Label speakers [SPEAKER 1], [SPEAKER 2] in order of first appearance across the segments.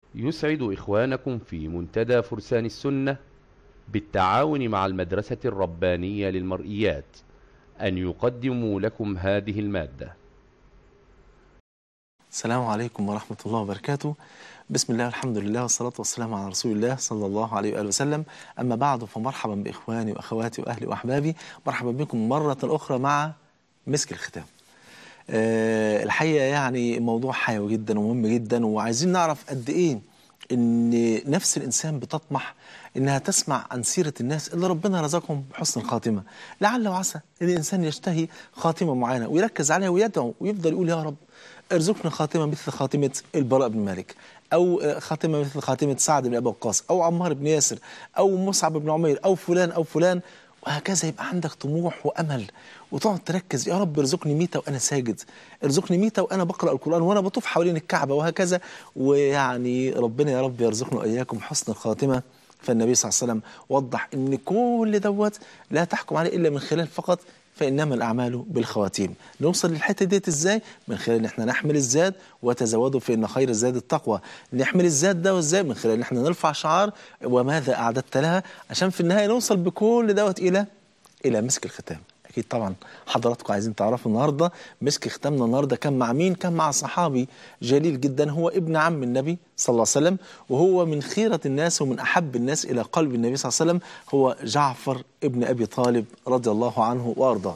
[SPEAKER 1] يسعد إخوانكم في منتدى فرسان السنة بالتعاون مع المدرسة الربانية للمرئيات أن يقدموا لكم هذه المادة
[SPEAKER 2] السلام عليكم ورحمة الله وبركاته بسم الله والحمد لله والصلاة والسلام على رسول الله صلى الله عليه وآله وسلم أما بعد فمرحبا بإخواني وأخواتي وأهلي وأحبابي مرحبا بكم مرة أخرى مع مسك الختام أه الحقيقة يعني موضوع حيوي جدا ومهم جدا وعايزين نعرف قد إيه إن نفس الإنسان بتطمح إنها تسمع عن سيرة الناس اللي ربنا رزقهم بحسن الخاتمة لعل وعسى إن الإنسان يشتهي خاتمة معينة ويركز عليها ويدعو ويفضل يقول يا رب ارزقنا خاتمة مثل خاتمة البراء بن مالك أو خاتمة مثل خاتمة سعد بن أبي وقاص أو عمار بن ياسر أو مصعب بن عمير أو فلان أو فلان وهكذا يبقى عندك طموح وأمل وتقعد تركز يا رب ارزقني ميتة وأنا ساجد ارزقني ميتة وأنا بقرأ القرآن وأنا بطوف حوالين الكعبة وهكذا ويعني ربنا يا رب يرزقنا وإياكم حسن الخاتمة فالنبي صلى الله عليه وسلم وضح ان كل دوت لا تحكم عليه الا من خلال فقط فانما الاعمال بالخواتيم نوصل للحته ديت ازاي من خلال ان احنا نحمل الزاد وتزودوا فان خير الزاد التقوى نحمل الزاد ده ازاي من خلال ان احنا نرفع شعار وماذا اعددت لها عشان في النهايه نوصل بكل دوت الى الى مسك الختام اكيد طبعا حضراتكم عايزين تعرفوا النهارده مسك ختامنا النهارده كان مع مين كان مع صحابي جليل جدا هو ابن عم النبي صلى الله عليه وسلم وهو من خيرة الناس ومن أحب الناس إلى قلب النبي صلى الله عليه وسلم هو جعفر ابن أبي طالب رضي الله عنه وأرضاه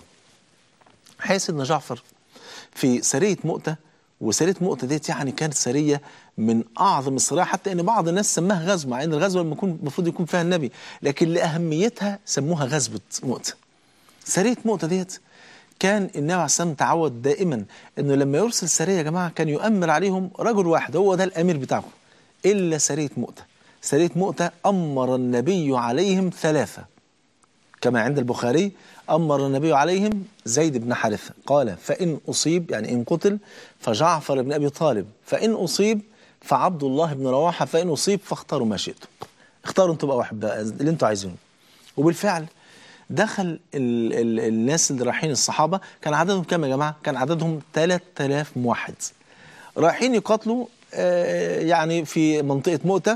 [SPEAKER 2] حيث أن جعفر في سرية مؤتة وسرية مؤتة ديت يعني كانت سرية من أعظم السرايا حتى أن بعض الناس سماها غزوة مع أن الغزوة المفروض يكون فيها النبي لكن لأهميتها سموها غزوة مؤتة سرية مؤتة ديت كان النبي عليه السلام تعود دائما انه لما يرسل سريه يا جماعه كان يؤمر عليهم رجل واحد هو ده الامير بتاعهم الا سريه مؤته سريه مؤته امر النبي عليهم ثلاثه كما عند البخاري امر النبي عليهم زيد بن حارثه قال فان اصيب يعني ان قتل فجعفر بن ابي طالب فان اصيب فعبد الله بن رواحه فان اصيب فاختاروا ما شئتم اختاروا انتم بقى واحد بقى اللي انتم عايزينه وبالفعل دخل ال ال الناس اللي رايحين الصحابه كان عددهم كام يا جماعه؟ كان عددهم 3000 موحد. رايحين يقاتلوا آه يعني في منطقه مؤته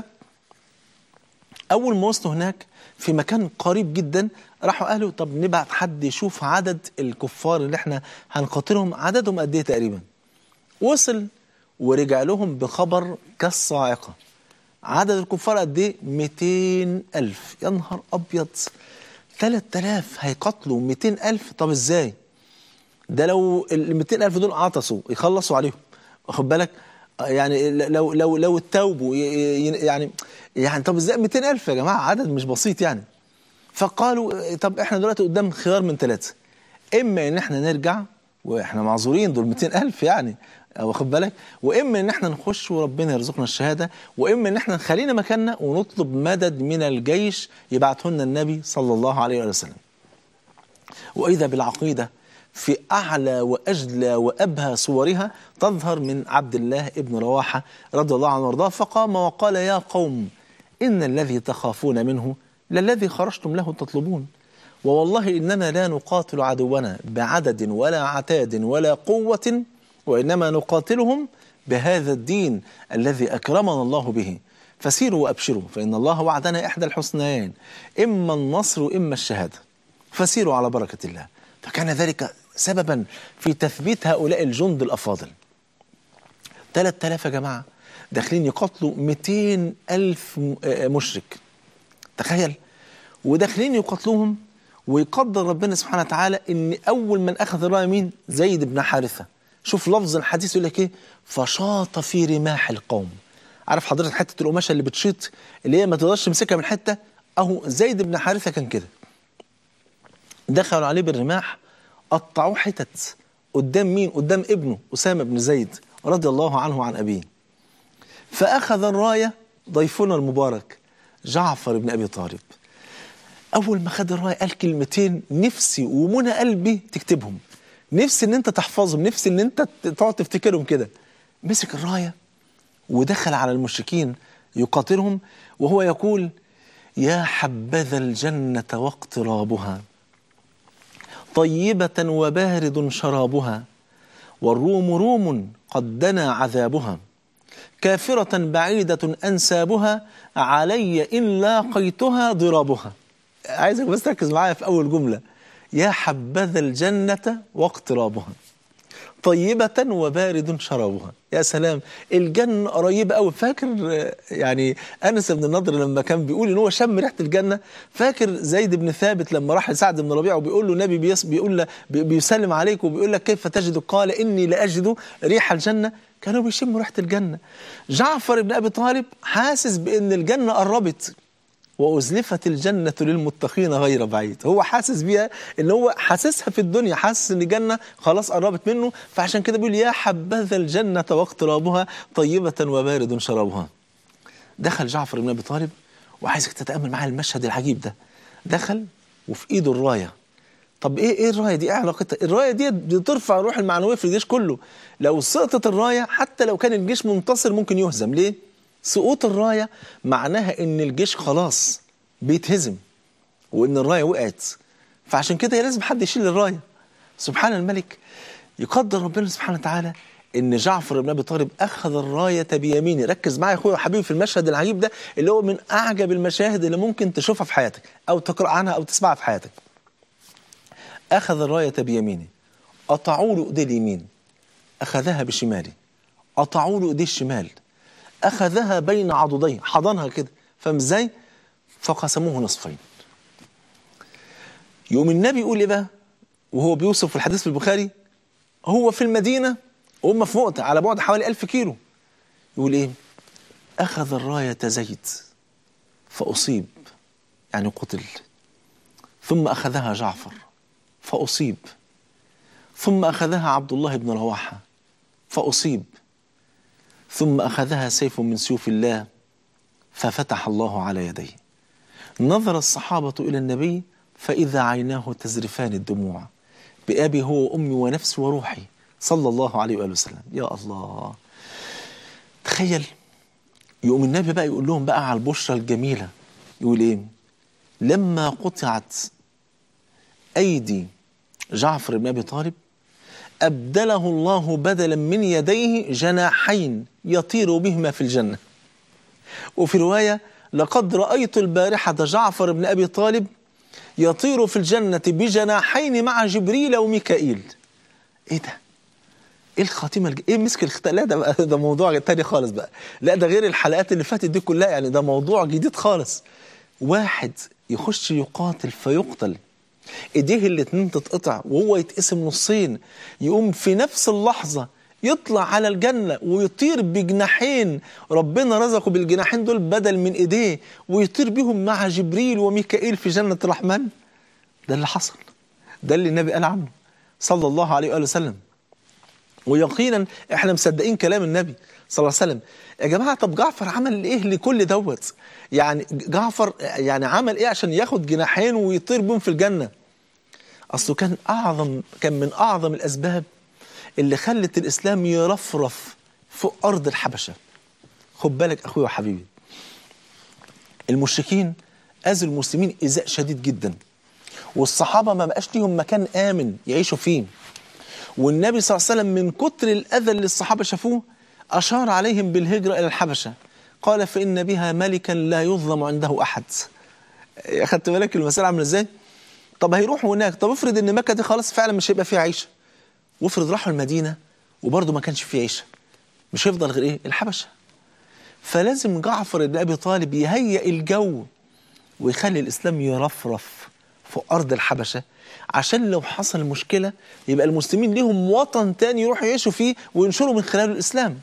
[SPEAKER 2] اول ما وصلوا هناك في مكان قريب جدا راحوا قالوا طب نبعت حد يشوف عدد الكفار اللي احنا هنقاتلهم عددهم قد ايه تقريبا. وصل ورجع لهم بخبر كالصاعقه. عدد الكفار قد ايه؟ 200 ألف يا نهار أبيض 3000 هيقتلوا 200000 طب ازاي ده لو ال 200000 دول عطسوا يخلصوا عليهم واخد بالك يعني لو لو لو التوبوا يعني يعني طب ازاي 200000 يا جماعه عدد مش بسيط يعني فقالوا طب احنا دلوقتي قدام خيار من ثلاثه اما ان احنا نرجع واحنا معذورين دول 200000 يعني واخد بالك واما ان احنا نخش وربنا يرزقنا الشهاده واما ان احنا نخلينا مكاننا ونطلب مدد من الجيش يبعته لنا النبي صلى الله عليه وسلم واذا بالعقيده في اعلى واجلى وابهى صورها تظهر من عبد الله ابن رواحه رضي الله عنه وارضاه فقام وقال يا قوم ان الذي تخافون منه للذي خرجتم له تطلبون ووالله اننا لا نقاتل عدونا بعدد ولا عتاد ولا قوه وإنما نقاتلهم بهذا الدين الذي أكرمنا الله به فسيروا وأبشروا فإن الله وعدنا إحدى الحسنيين إما النصر وإما الشهادة فسيروا على بركة الله فكان ذلك سببا في تثبيت هؤلاء الجند الأفاضل 3000 يا جماعة داخلين يقاتلوا 200 ألف مشرك تخيل وداخلين يقاتلوهم ويقدر ربنا سبحانه وتعالى ان اول من اخذ الرايه مين زيد بن حارثه شوف لفظ الحديث يقول لك ايه فشاط في رماح القوم عارف حضرتك حته القماشه اللي بتشيط اللي هي ما تقدرش تمسكها من حته اهو زيد بن حارثه كان كده دخلوا عليه بالرماح قطعوه حتت قدام مين قدام ابنه اسامه بن زيد رضي الله عنه وعن ابيه فاخذ الرايه ضيفنا المبارك جعفر بن ابي طالب اول ما خد الرايه قال كلمتين نفسي ومنى قلبي تكتبهم نفسي ان انت تحفظهم نفسي ان انت تقعد تفتكرهم كده مسك الرايه ودخل على المشركين يقاتلهم وهو يقول يا حبذا الجنة واقترابها طيبة وبارد شرابها والروم روم قد دنا عذابها كافرة بعيدة أنسابها علي إن لاقيتها ضرابها عايزك بس تركز معايا في أول جملة يا حبذا الجنة واقترابها طيبة وبارد شرابها يا سلام الجنة قريبة قوي فاكر آه، يعني أنس بن النضر لما كان بيقول إن هو شم ريحة الجنة فاكر زيد بن ثابت لما راح لسعد بن ربيعة وبيقول له النبي بيس بيقول له بي- بيسلم عليك وبيقول لك كيف تجد قال إني لأجد ريح الجنة كانوا بيشموا ريحة الجنة جعفر بن أبي طالب حاسس بأن الجنة قربت وأزلفت الجنة للمتقين غير بعيد هو حاسس بيها ان هو حاسسها في الدنيا حاسس ان الجنة خلاص قربت منه فعشان كده بيقول يا حبذا الجنة واقترابها طيبة وبارد شرابها دخل جعفر بن أبي طالب وعايزك تتأمل معايا المشهد العجيب ده دخل وفي ايده الراية طب ايه ايه الرايه دي ايه علاقتها الرايه دي بترفع الروح المعنويه في الجيش كله لو سقطت الرايه حتى لو كان الجيش منتصر ممكن يهزم ليه سقوط الرايه معناها ان الجيش خلاص بيتهزم وان الرايه وقعت فعشان كده لازم حد يشيل الرايه سبحان الملك يقدر ربنا سبحانه وتعالى ان جعفر بن ابي طالب اخذ الرايه بيمينه ركز معايا يا اخويا وحبيبي في المشهد العجيب ده اللي هو من اعجب المشاهد اللي ممكن تشوفها في حياتك او تقرا عنها او تسمعها في حياتك أخذ الراية بيمينه قطعوا له إيديه اليمين أخذها بشماله قطعوا له إيديه الشمال أخذها بين عضديه حضنها كده فاهم إزاي؟ فقسموه نصفين يوم النبي يقول إيه بقى؟ وهو بيوصف في الحديث في البخاري هو في المدينة وهم في مؤتة على بعد حوالي ألف كيلو يقول إيه؟ أخذ الراية زيد فأصيب يعني قتل ثم أخذها جعفر فأصيب ثم أخذها عبد الله بن رواحة فأصيب ثم أخذها سيف من سيوف الله ففتح الله على يديه نظر الصحابة إلى النبي فإذا عيناه تزرفان الدموع بأبي هو وأمي ونفسي وروحي صلى الله عليه وآله وسلم يا الله تخيل يقوم النبي بقى يقول لهم بقى على البشرى الجميلة يقول إيه لما قطعت أيدي جعفر بن أبي طالب أبدله الله بدلا من يديه جناحين يطير بهما في الجنة وفي رواية لقد رأيت البارحة جعفر بن أبي طالب يطير في الجنة بجناحين مع جبريل وميكائيل إيه ده؟ ايه الخاتمه الج... ايه مسك الختام لا ده بقى ده موضوع تاني خالص بقى لا ده غير الحلقات اللي فاتت دي كلها يعني ده موضوع جديد خالص واحد يخش يقاتل فيقتل ايديه الاتنين تتقطع وهو يتقسم نصين يقوم في نفس اللحظة يطلع على الجنة ويطير بجناحين ربنا رزقه بالجناحين دول بدل من ايديه ويطير بيهم مع جبريل وميكائيل في جنة الرحمن ده اللي حصل ده اللي النبي قال عنه صلى الله عليه وآله وسلم ويقينا احنا مصدقين كلام النبي صلى الله عليه وسلم يا جماعه طب جعفر عمل ايه لكل دوت يعني جعفر يعني عمل ايه عشان ياخد جناحين ويطير بهم في الجنه اصله كان اعظم كان من اعظم الاسباب اللي خلت الاسلام يرفرف فوق ارض الحبشه خد بالك اخويا وحبيبي المشركين اذوا المسلمين ايذاء شديد جدا والصحابه ما بقاش ليهم مكان امن يعيشوا فيه والنبي صلى الله عليه وسلم من كتر الأذى اللي الصحابة شافوه أشار عليهم بالهجرة إلى الحبشة قال فإن بها ملكا لا يظلم عنده أحد أخدت بالك المسألة عاملة إزاي؟ طب هيروحوا هناك طب افرض إن مكة دي خلاص فعلا مش هيبقى فيها عيشة وافرض راحوا المدينة وبرضه ما كانش فيه عيشة مش هيفضل غير إيه؟ الحبشة فلازم جعفر بن أبي طالب يهيئ الجو ويخلي الإسلام يرفرف في أرض الحبشة عشان لو حصل مشكلة يبقى المسلمين ليهم وطن تاني يروحوا يعيشوا فيه وينشروا من خلاله الإسلام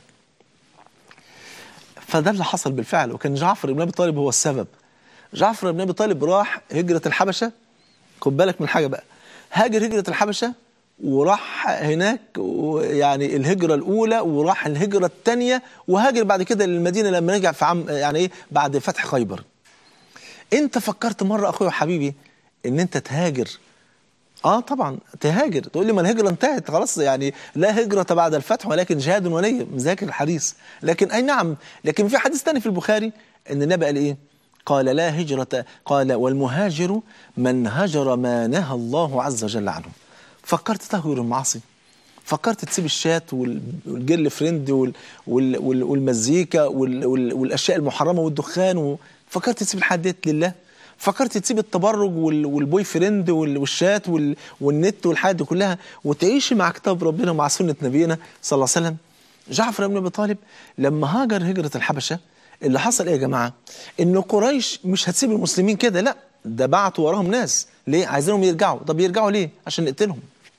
[SPEAKER 2] فده اللي حصل بالفعل وكان جعفر بن أبي طالب هو السبب جعفر بن أبي طالب راح هجرة الحبشة خد بالك من حاجة بقى هاجر هجرة الحبشة وراح هناك يعني الهجرة الأولى وراح الهجرة الثانية وهاجر بعد كده للمدينة لما رجع في عام يعني إيه بعد فتح خيبر أنت فكرت مرة أخويا وحبيبي إن أنت تهاجر اه طبعا تهاجر تقول لي ما الهجره انتهت خلاص يعني لا هجره بعد الفتح ولكن جهاد ونيه مذاكر الحديث لكن اي نعم لكن في حديث ثاني في البخاري ان النبي قال ايه قال لا هجرة قال والمهاجر من هجر ما نهى الله عز وجل عنه فكرت تهجر المعاصي فكرت تسيب الشات وال- والجيرل فريند وال- وال- وال- والمزيكا وال- وال- والاشياء المحرمه والدخان و- فكرت تسيب الحاجات ديت لله فكرت تسيب التبرج وال- والبوي فريند وال- والشات وال- والنت والحاجات دي كلها وتعيشي مع كتاب ربنا ومع سنه نبينا صلى الله عليه وسلم جعفر بن ابي طالب لما هاجر هجره الحبشه اللي حصل ايه يا جماعه؟ ان قريش مش هتسيب المسلمين كده لا ده بعتوا وراهم ناس ليه؟ عايزينهم يرجعوا طب يرجعوا ليه؟ عشان نقتلهم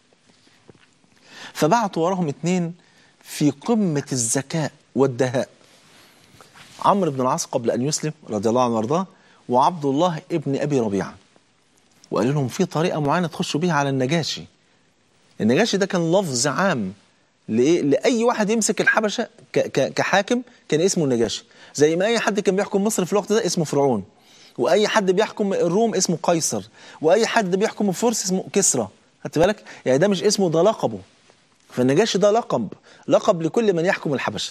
[SPEAKER 2] فبعتوا وراهم اتنين في قمة الذكاء والدهاء عمرو بن العاص قبل أن يسلم رضي الله عنه وارضاه وعبد الله ابن أبي ربيعة وقال لهم في طريقة معينة تخشوا بيها على النجاشي النجاشي ده كان لفظ عام لإيه؟ لأي واحد يمسك الحبشة ك- ك- كحاكم كان اسمه النجاشي زي ما أي حد كان بيحكم مصر في الوقت ده اسمه فرعون وأي حد بيحكم الروم اسمه قيصر وأي حد بيحكم الفرس اسمه كسرى خدت بالك يعني ده مش اسمه ده لقبه فالنجاشي ده لقب لقب لكل من يحكم الحبشه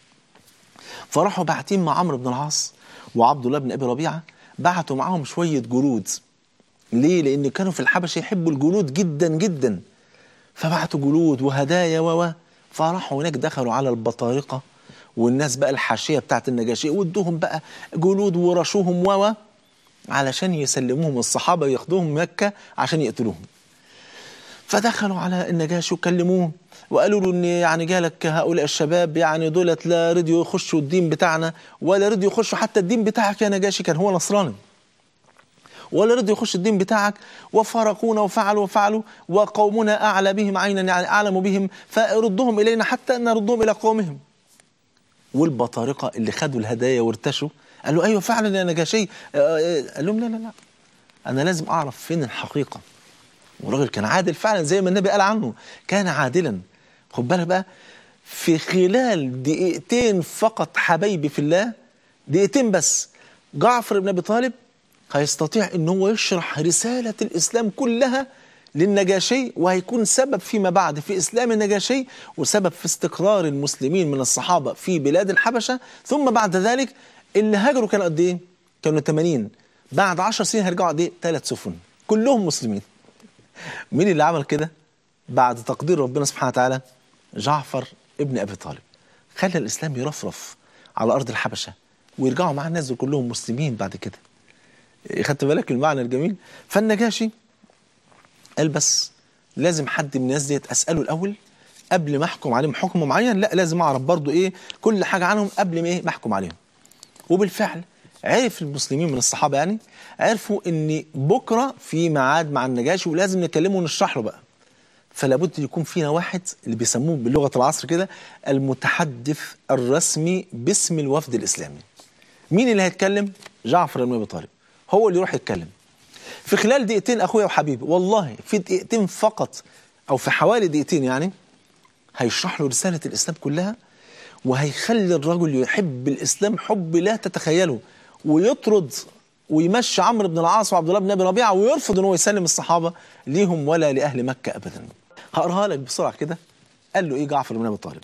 [SPEAKER 2] فراحوا باعتين مع عمرو بن العاص وعبد الله بن ابي ربيعه بعتوا معاهم شويه جلود ليه؟ لان كانوا في الحبشه يحبوا الجلود جدا جدا فبعتوا جلود وهدايا و و فراحوا هناك دخلوا على البطارقه والناس بقى الحاشيه بتاعت النجاشي وادوهم بقى جلود ورشوهم و و علشان يسلموهم الصحابه ياخدوهم مكه عشان يقتلوهم فدخلوا على النجاشي وكلموه وقالوا له ان يعني جالك هؤلاء الشباب يعني دولت لا رضيوا يخشوا الدين بتاعنا ولا رضيوا يخشوا حتى الدين بتاعك يا نجاشي كان هو نصراني ولا رضي يخش الدين بتاعك وفرقونا وفعلوا وفعلوا وقومنا اعلى بهم عينا يعني اعلم بهم فردهم الينا حتى ان نردهم الى قومهم والبطارقه اللي خدوا الهدايا وارتشوا قالوا ايوه فعلا يا نجاشي آه، آه، قال لهم لا لا لا انا لازم اعرف فين الحقيقه والراجل كان عادل فعلا زي ما النبي قال عنه كان عادلا خد بالك بقى في خلال دقيقتين فقط حبايبي في الله دقيقتين بس جعفر بن ابي طالب هيستطيع ان هو يشرح رساله الاسلام كلها للنجاشي وهيكون سبب فيما بعد في اسلام النجاشي وسبب في استقرار المسلمين من الصحابه في بلاد الحبشه ثم بعد ذلك اللي هاجروا كانوا قد ايه؟ كانوا 80 بعد 10 سنين هيرجعوا قد ايه؟ ثلاث سفن كلهم مسلمين مين اللي عمل كده بعد تقدير ربنا سبحانه وتعالى جعفر ابن ابي طالب خلى الاسلام يرفرف على ارض الحبشه ويرجعوا مع الناس دول كلهم مسلمين بعد كده خدت بالك المعنى الجميل فالنجاشي قال بس لازم حد من الناس ديت اساله الاول قبل ما احكم عليهم حكم معين لا لازم اعرف برضو ايه كل حاجه عنهم قبل ما ايه ما احكم عليهم وبالفعل عرف المسلمين من الصحابه يعني عرفوا ان بكره في ميعاد مع النجاشي ولازم نكلمه ونشرح له بقى فلا بد يكون فينا واحد اللي بيسموه بلغه العصر كده المتحدث الرسمي باسم الوفد الاسلامي مين اللي هيتكلم جعفر بن ابي طالب هو اللي يروح يتكلم في خلال دقيقتين اخويا وحبيبي والله في دقيقتين فقط او في حوالي دقيقتين يعني هيشرح له رساله الاسلام كلها وهيخلي الرجل يحب الاسلام حب لا تتخيله ويطرد ويمشي عمرو بن العاص وعبد الله بن ابي ربيعه ويرفض ان هو يسلم الصحابه ليهم ولا لاهل مكه ابدا. هقراها لك بسرعه كده قال له ايه جعفر بن ابي طالب؟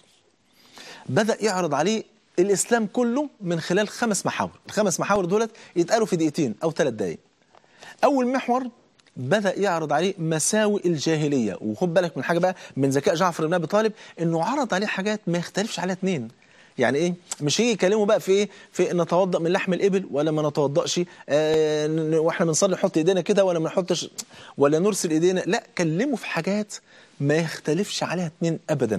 [SPEAKER 2] بدا يعرض عليه الاسلام كله من خلال خمس محاور، الخمس محاور دولت يتقالوا في دقيقتين او ثلاث دقائق. اول محور بدا يعرض عليه مساوئ الجاهليه وخد بالك من حاجه بقى من ذكاء جعفر بن ابي طالب انه عرض عليه حاجات ما يختلفش عليها اثنين يعني ايه مش هيجي يكلمه بقى في ايه في نتوضا من لحم الابل ولا ما نتوضاش آه ن- واحنا بنصلي نحط ايدينا كده ولا ما نحطش ولا نرسل ايدينا لا كلمه في حاجات ما يختلفش عليها اثنين ابدا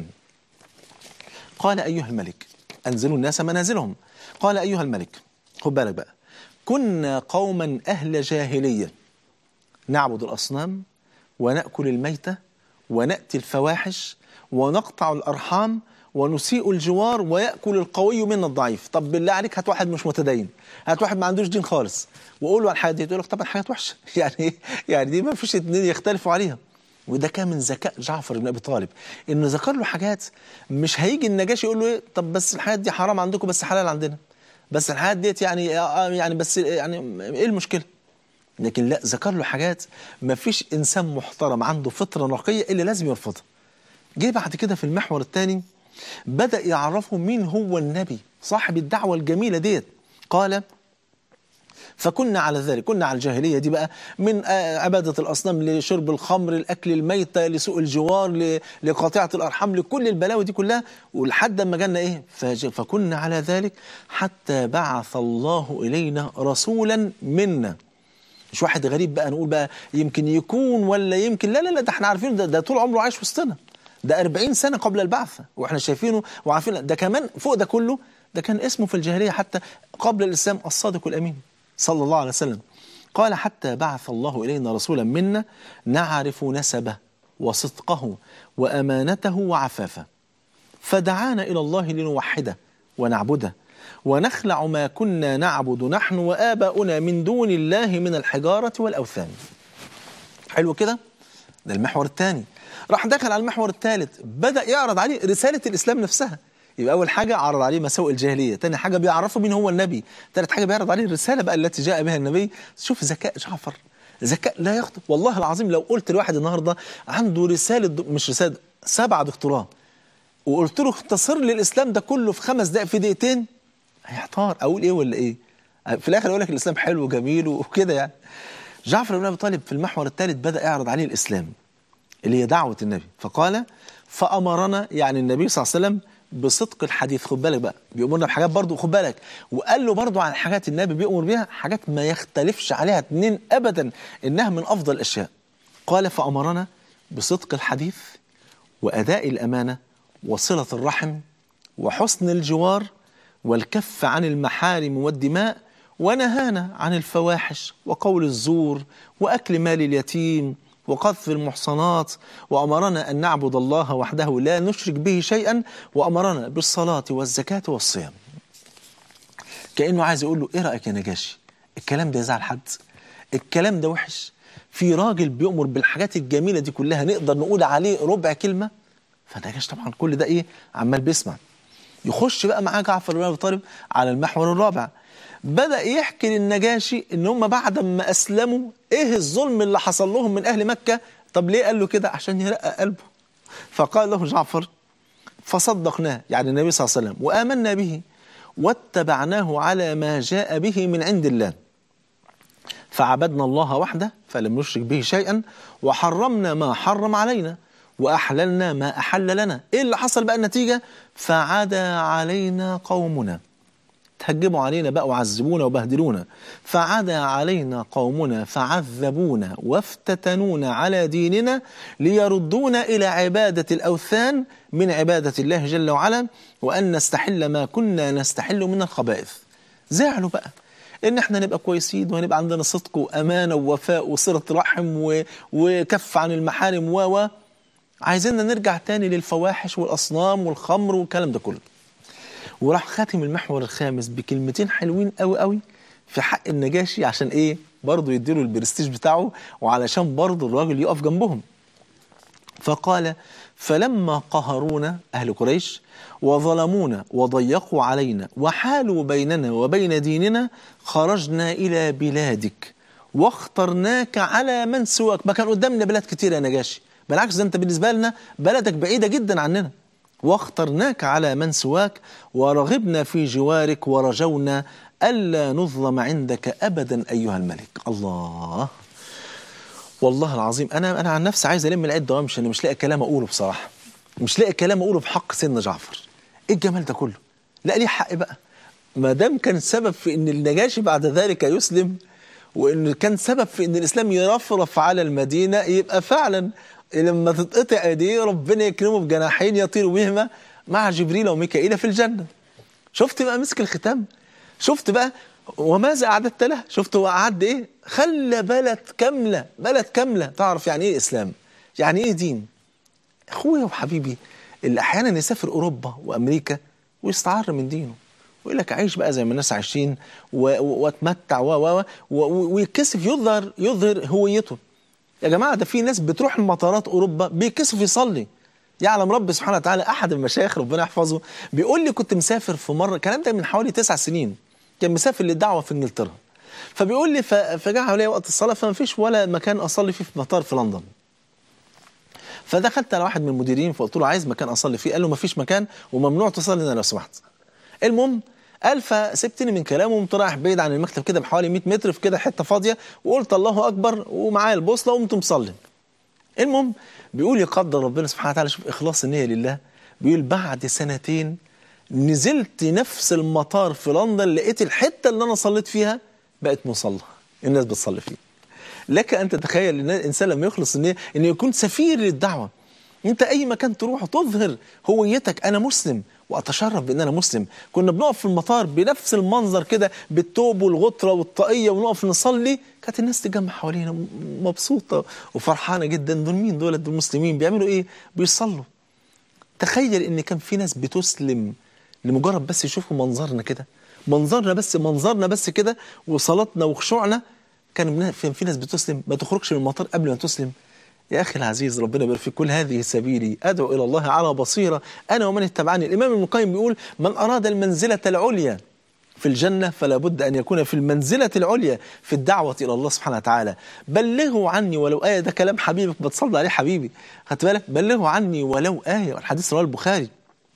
[SPEAKER 2] قال ايها الملك انزلوا الناس منازلهم قال ايها الملك خد بالك بقى كنا قوما اهل جاهليه نعبد الأصنام ونأكل الميتة ونأتي الفواحش ونقطع الأرحام ونسيء الجوار ويأكل القوي منا الضعيف طب بالله عليك هات واحد مش متدين هات واحد ما عندوش دين خالص وقول له على الحاجات دي يقول لك طبعا حاجات وحشة يعني إيه؟ يعني دي ما فيش اتنين يختلفوا عليها وده كان من ذكاء جعفر بن ابي طالب انه ذكر له حاجات مش هيجي النجاشي يقول له ايه طب بس الحاجات دي حرام عندكم بس حلال عندنا بس الحاجات ديت يعني آه يعني بس يعني ايه المشكله لكن لا ذكر له حاجات ما فيش انسان محترم عنده فطره نقيه الا لازم يرفضها جه بعد كده في المحور الثاني بدا يعرفه مين هو النبي صاحب الدعوه الجميله ديت قال فكنا على ذلك كنا على الجاهلية دي بقى من آه، عبادة الأصنام لشرب الخمر الأكل الميتة لسوء الجوار ل- لقاطعة الأرحام لكل البلاوي دي كلها ولحد ما جالنا إيه فج- فكنا على ذلك حتى بعث الله إلينا رسولا منا مش واحد غريب بقى نقول بقى يمكن يكون ولا يمكن لا لا لا ده احنا عارفين ده, ده طول عمره عايش وسطنا ده 40 سنة قبل البعثة واحنا شايفينه وعارفين ده كمان فوق ده كله ده كان اسمه في الجاهلية حتى قبل الإسلام الصادق الأمين صلى الله عليه وسلم قال حتى بعث الله إلينا رسولا منا نعرف نسبه وصدقه وأمانته وعفافه فدعانا إلى الله لنوحده ونعبده ونخلع ما كنا نعبد نحن وآباؤنا من دون الله من الحجارة والأوثان حلو كده ده المحور الثاني راح دخل على المحور الثالث بدأ يعرض عليه رسالة الإسلام نفسها يبقى أول حاجة عرض عليه مساوئ الجاهلية تاني حاجة بيعرفه مين هو النبي تالت حاجة بيعرض عليه الرسالة بقى التي جاء بها النبي شوف ذكاء جعفر ذكاء لا يخطئ والله العظيم لو قلت لواحد النهاردة عنده رسالة دو- مش رسالة سبعة دكتوراه وقلت له اختصر لي الإسلام ده كله في خمس دقائق في دقيقتين هيحتار أقول إيه ولا إيه في الآخر يقول لك الإسلام حلو وجميل وكده يعني جعفر بن أبي طالب في المحور الثالث بدأ يعرض عليه الإسلام اللي هي دعوة النبي فقال فأمرنا يعني النبي صلى الله عليه وسلم بصدق الحديث خد بالك بقى بيأمرنا بحاجات برضو خد بالك وقال له برضو عن حاجات النبي بيأمر بيها حاجات ما يختلفش عليها اتنين أبدا إنها من أفضل الأشياء قال فأمرنا بصدق الحديث وأداء الأمانة وصلة الرحم وحسن الجوار والكف عن المحارم والدماء ونهانا عن الفواحش وقول الزور وأكل مال اليتيم وقذف المحصنات وأمرنا أن نعبد الله وحده لا نشرك به شيئا وأمرنا بالصلاة والزكاة والصيام كأنه عايز يقول له إيه رأيك يا نجاشي الكلام ده يزعل حد الكلام ده وحش في راجل بيأمر بالحاجات الجميلة دي كلها نقدر نقول عليه ربع كلمة فنجاش طبعا كل ده إيه عمال بيسمع يخش بقى معاه جعفر بن ابي طالب على المحور الرابع بدأ يحكي للنجاشي ان هم بعد ما اسلموا ايه الظلم اللي حصل لهم من اهل مكة طب ليه قال له كده عشان يرقق قلبه فقال له جعفر فصدقناه يعني النبي صلى الله عليه وسلم وآمنا به واتبعناه على ما جاء به من عند الله فعبدنا الله وحده فلم نشرك به شيئا وحرمنا ما حرم علينا وأحللنا ما أحل لنا إيه اللي حصل بقى النتيجة فعدا علينا قومنا تهجموا علينا بقى وعذبونا وبهدلونا فعدا علينا قومنا فعذبونا وافتتنونا على ديننا ليردونا إلى عبادة الأوثان من عبادة الله جل وعلا وأن نستحل ما كنا نستحل من الخبائث زعلوا بقى ان احنا نبقى كويسين وهنبقى عندنا صدق وامانه ووفاء وصله رحم و... وكف عن المحارم و و عايزيننا نرجع تاني للفواحش والاصنام والخمر والكلام ده كله وراح خاتم المحور الخامس بكلمتين حلوين قوي قوي في حق النجاشي عشان ايه برضه يديله البرستيج بتاعه وعلشان برضه الراجل يقف جنبهم فقال فلما قهرونا أهل قريش وظلمونا وضيقوا علينا وحالوا بيننا وبين ديننا خرجنا إلى بلادك واخترناك على من سواك ما كان قدامنا بلاد كتير يا نجاشي بالعكس ده انت بالنسبة لنا بلدك بعيدة جدا عننا واخترناك على من سواك ورغبنا في جوارك ورجونا ألا نظلم عندك أبدا أيها الملك الله والله العظيم انا انا عن نفسي عايز الم العده وامشي انا مش لاقي كلام اقوله بصراحه مش لاقي كلام اقوله في حق سيدنا جعفر ايه الجمال ده كله لا ليه حق بقى ما دام كان سبب في ان النجاشي بعد ذلك يسلم وانه كان سبب في ان الاسلام يرفرف على المدينه يبقى فعلا لما تتقطع ايديه ربنا يكرمه بجناحين يطير بهما مع جبريل وميكائيل في الجنه شفت بقى مسك الختام شفت بقى وماذا أعددت له شفت هو أعد إيه خلى بلد كاملة بلد كاملة تعرف يعني إيه إسلام يعني إيه دين أخويا وحبيبي اللي أحيانا يسافر أوروبا وأمريكا ويستعر من دينه ويقول لك عيش بقى زي ما الناس عايشين و- و- واتمتع و و و- ويتكسف يظهر يظهر هويته يا جماعة ده في ناس بتروح المطارات أوروبا بيكسف يصلي يعلم رب سبحانه وتعالى أحد المشايخ ربنا يحفظه بيقول لي كنت مسافر في مرة الكلام ده من حوالي تسع سنين كان مسافر للدعوة في إنجلترا فبيقول لي ف- فجاء عليا وقت الصلاة فما فيش ولا مكان أصلي فيه في مطار في لندن فدخلت على واحد من المديرين فقلت له عايز مكان أصلي فيه قال له ما فيش مكان وممنوع تصلي هنا لو سمحت المهم قال فسبتني من كلامه وقمت رايح بعيد عن المكتب كده بحوالي 100 متر في كده حته فاضيه وقلت الله اكبر ومعايا البوصله وقمت مصلي المهم بيقول يقدر ربنا سبحانه وتعالى شوف اخلاص النيه لله بيقول بعد سنتين نزلت نفس المطار في لندن لقيت الحته اللي انا صليت فيها بقت مصلى الناس بتصلي فيه لك ان تتخيل ان الانسان لما يخلص النيه انه يكون سفير للدعوه انت اي مكان تروح تظهر هويتك انا مسلم واتشرف بان انا مسلم كنا بنقف في المطار بنفس المنظر كده بالتوب والغطره والطاقيه ونقف نصلي كانت الناس تجمع حوالينا مبسوطه وفرحانه جدا دول مين دول دول مسلمين بيعملوا ايه بيصلوا تخيل ان كان في ناس بتسلم لمجرد بس يشوفوا منظرنا كده منظرنا بس منظرنا بس كده وصلاتنا وخشوعنا كان في ناس بتسلم ما تخرجش من المطار قبل ما تسلم يا أخي العزيز ربنا يبارك فيك كل هذه سبيلي أدعو إلى الله على بصيرة أنا ومن اتبعني الإمام ابن القيم بيقول من أراد المنزلة العليا في الجنة فلا بد أن يكون في المنزلة العليا في الدعوة إلى الله سبحانه وتعالى بلغوا عني ولو آية ده كلام حبيبك بتصلي عليه حبيبي خدت بالك بلغوا عني ولو آية والحديث رواه البخاري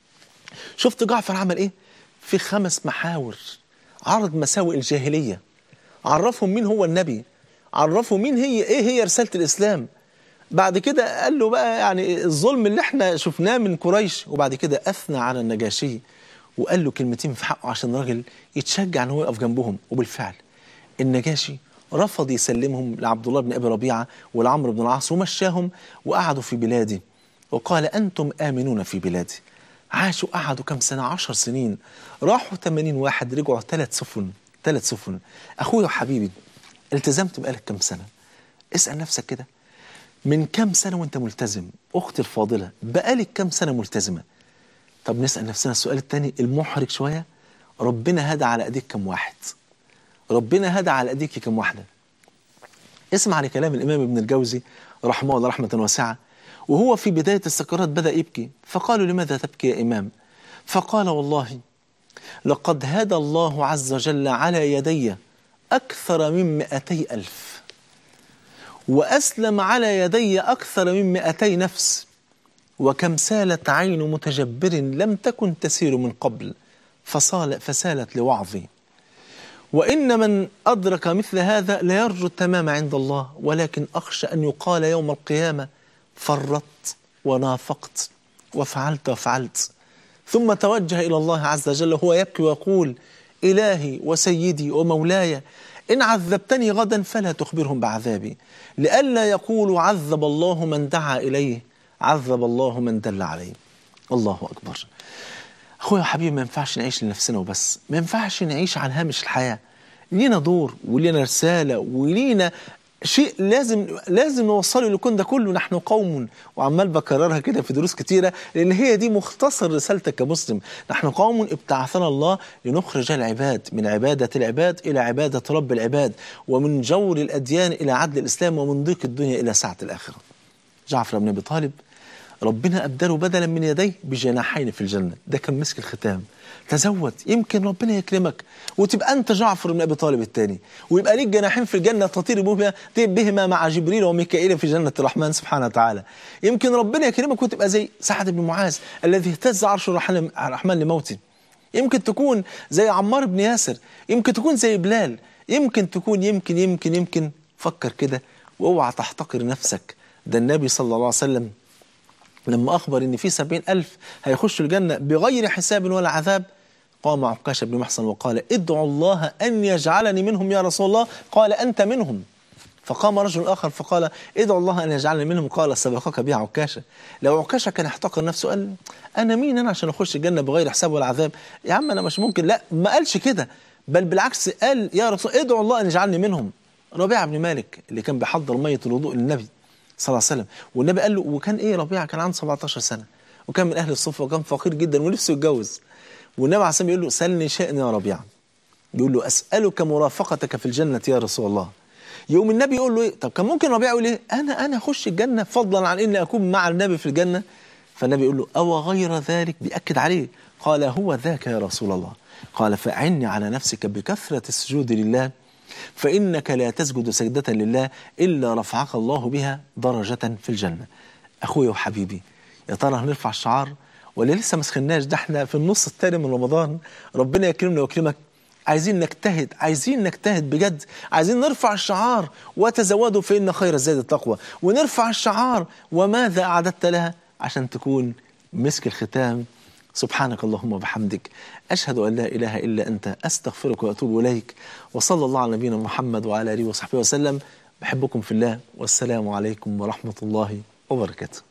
[SPEAKER 2] شفت جعفر عمل إيه في خمس محاور عرض مساوئ الجاهلية عرفهم مين هو النبي عرفهم مين هي إيه هي رسالة الإسلام بعد كده قال له بقى يعني الظلم اللي احنا شفناه من قريش وبعد كده أثنى على النجاشي وقال له كلمتين في حقه عشان الراجل يتشجع ان هو يقف جنبهم وبالفعل النجاشي رفض يسلمهم لعبد الله بن ابي ربيعه ولعمرو بن العاص ومشاهم وقعدوا في بلادي وقال انتم امنون في بلادي عاشوا قعدوا كم سنه عشر سنين راحوا 80 واحد رجعوا ثلاث سفن ثلاث سفن اخويا وحبيبي التزمت بقالك كم سنه اسال نفسك كده من كم سنه وانت ملتزم اختي الفاضله بقالك كم سنه ملتزمه طب نسأل نفسنا السؤال الثاني المحرج شوية ربنا هدى على أيديك كم واحد ربنا هدى على أيديك كم واحدة اسمع لكلام الإمام ابن الجوزي رحمه الله رحمة واسعة وهو في بداية السكرات بدأ يبكي فقالوا لماذا تبكي يا إمام فقال والله لقد هدى الله عز وجل على يدي أكثر من مئتي ألف وأسلم على يدي أكثر من مئتي نفس وكم سالت عين متجبر لم تكن تسير من قبل فصال فسالت لوعظي وإن من أدرك مثل هذا لا يرجو التمام عند الله ولكن أخشى أن يقال يوم القيامة فرطت ونافقت وفعلت وفعلت ثم توجه إلى الله عز وجل وهو يبكي ويقول إلهي وسيدي ومولاي إن عذبتني غدا فلا تخبرهم بعذابي لئلا يقولوا عذب الله من دعا إليه عذب الله من دل عليه الله أكبر أخويا وحبيبي ما ينفعش نعيش لنفسنا وبس ما ينفعش نعيش على هامش الحياة لينا دور ولينا رسالة ولينا شيء لازم لازم نوصله لكون ده كله نحن قوم وعمال بكررها كده في دروس كتيرة لأن هي دي مختصر رسالتك كمسلم نحن قوم ابتعثنا الله لنخرج العباد من عبادة العباد إلى عبادة رب العباد ومن جور الأديان إلى عدل الإسلام ومن ضيق الدنيا إلى سعة الآخرة جعفر بن أبي طالب ربنا أبدله بدلا من يديه بجناحين في الجنة ده كان مسك الختام تزود يمكن ربنا يكرمك وتبقى أنت جعفر بن أبي طالب الثاني ويبقى ليك جناحين في الجنة تطير بهما بهما مع جبريل وميكائيل في جنة الرحمن سبحانه وتعالى يمكن ربنا يكرمك وتبقى زي سعد بن معاذ الذي اهتز عرش الرحمن لموته يمكن تكون زي عمار بن ياسر يمكن تكون زي بلال يمكن تكون يمكن يمكن يمكن فكر كده واوعى تحتقر نفسك ده النبي صلى الله عليه وسلم لما أخبر إن في سبعين ألف هيخشوا الجنة بغير حساب ولا عذاب قام عكاشة بن محصن وقال ادعوا الله أن يجعلني منهم يا رسول الله قال أنت منهم فقام رجل آخر فقال ادعوا الله أن يجعلني منهم قال سبقك بها عكاشة لو عكاشة كان احتقر نفسه قال أنا مين أنا عشان أخش الجنة بغير حساب ولا عذاب يا عم أنا مش ممكن لا ما قالش كده بل بالعكس قال يا رسول ادعوا الله أن يجعلني منهم ربيعة بن مالك اللي كان بيحضر مية الوضوء للنبي صلى الله عليه وسلم والنبي قال له وكان ايه ربيعه كان عنده 17 سنه وكان من اهل الصفه وكان فقير جدا ونفسه يتجوز والنبي عليه الصلاه يقول له سلني شأن يا ربيعه يقول له اسالك مرافقتك في الجنه يا رسول الله يوم النبي يقول له ايه طب كان ممكن ربيعه يقول ايه انا انا اخش الجنه فضلا عن اني اكون مع النبي في الجنه فالنبي يقول له او غير ذلك بياكد عليه قال هو ذاك يا رسول الله قال فاعني على نفسك بكثره السجود لله فإنك لا تسجد سجدة لله إلا رفعك الله بها درجة في الجنة أخويا وحبيبي يا ترى هنرفع الشعار ولا لسه ما سخناش ده احنا في النص الثاني من رمضان ربنا يكرمنا ويكرمك عايزين نجتهد عايزين نجتهد بجد عايزين نرفع الشعار وتزودوا فإن خير الزاد التقوى ونرفع الشعار وماذا أعددت لها عشان تكون مسك الختام سبحانك اللهم وبحمدك أشهد أن لا إله إلا أنت أستغفرك وأتوب إليك وصلى الله على نبينا محمد وعلى آله وصحبه وسلم بحبكم في الله والسلام عليكم ورحمة الله وبركاته